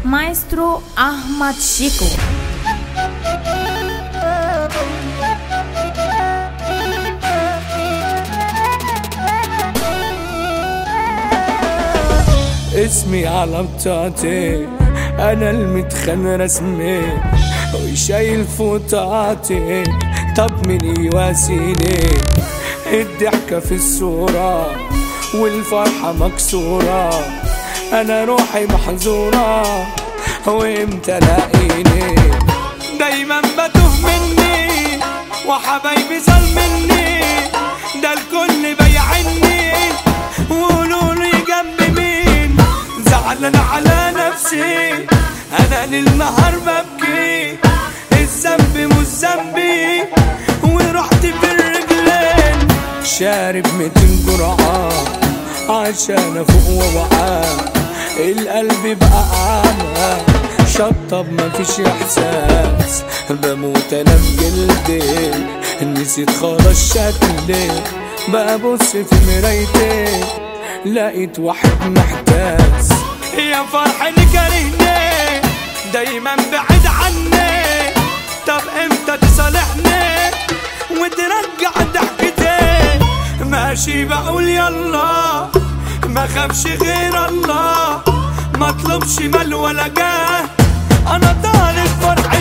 Maestro Ahmad Shiko. اسمي على بطاقتي انا المتخن رسمي وشايل فوطاتي طب مين يواسيني الضحكة في الصورة والفرحة مكسورة انا روحي محزورة وامتى لاقيني دايما بتوه مني وحبايبي زال مني ده الكل بيعني وقولوا لي جنب مين زعلان على نفسي انا للنهار ببكي الذنب مش ذنبي ورحت في الرجلين شارب ميتين جرعة عشان افوق ووعى القلب بقى اعمى شطب مفيش احساس بموت انا بجلدي نسيت خلاص شكلي ببص في مرايتي لقيت واحد محتاس يا فرح اللي كارهني دايما بعيد عني طب امتى تصالحني وترجع ضحكتي ماشي بقول يلا ما خافش غير الله ما اطلبش مال ولا جاه انا طالب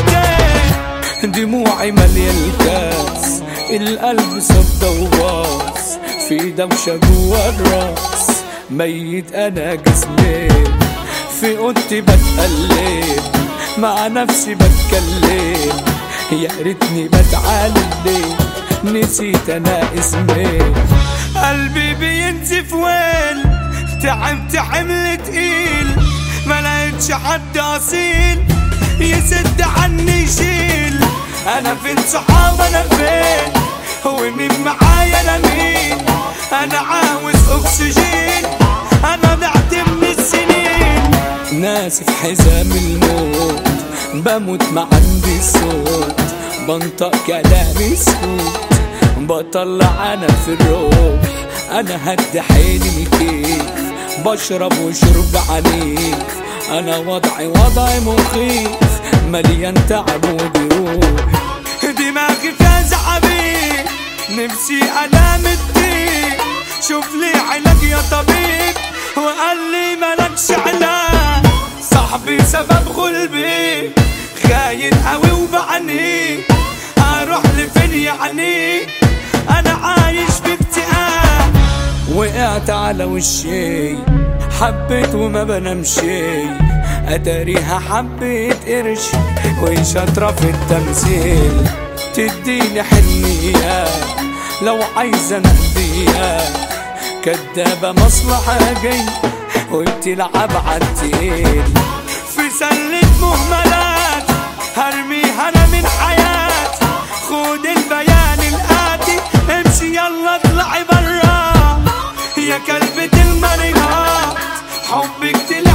فرحتي دموعي مالية الكاس القلب صد وباص في دوشة جوا الراس ميت انا جسمي في اوضتي بتقلب مع نفسي بتكلم يا ريتني بتعلم نسيت انا اسمي قلبي بينزف ويل تعبت حمل تقيل ما لقيتش حد اصيل يسد عني يشيل انا فين صحاب انا فين ومين معايا انا مين انا عاوز اكسجين انا ضعت من السنين ناس في حزام الموت بموت ما عندي صوت بنطق كلامي سكوت بطلع انا في الروح انا هد حيلي كيف بشرب وشرب عنيف انا وضعي وضعي مخيف مليان تعب وجروح دماغي فيها زعبيب نفسي انام الدين شوف لي علاج يا طبيب وقال لي مالكش علاج صاحبي سبب غلبي خاين قوي وبعني اروح لفين يعني انا عايش في اكتئاب وقعت على وشي حبيت وما بنامشي اتاريها حبيت قرش وشاطرة في التمثيل تديني حنية لو عايزة نهديها كدابة مصلحة جاي وبتلعب عالتقيل في سلة مهملات هرميها انا من حياتي خد البيان الآتي امشي يلا اطلعي برا يا كلبة المريضات حبك تل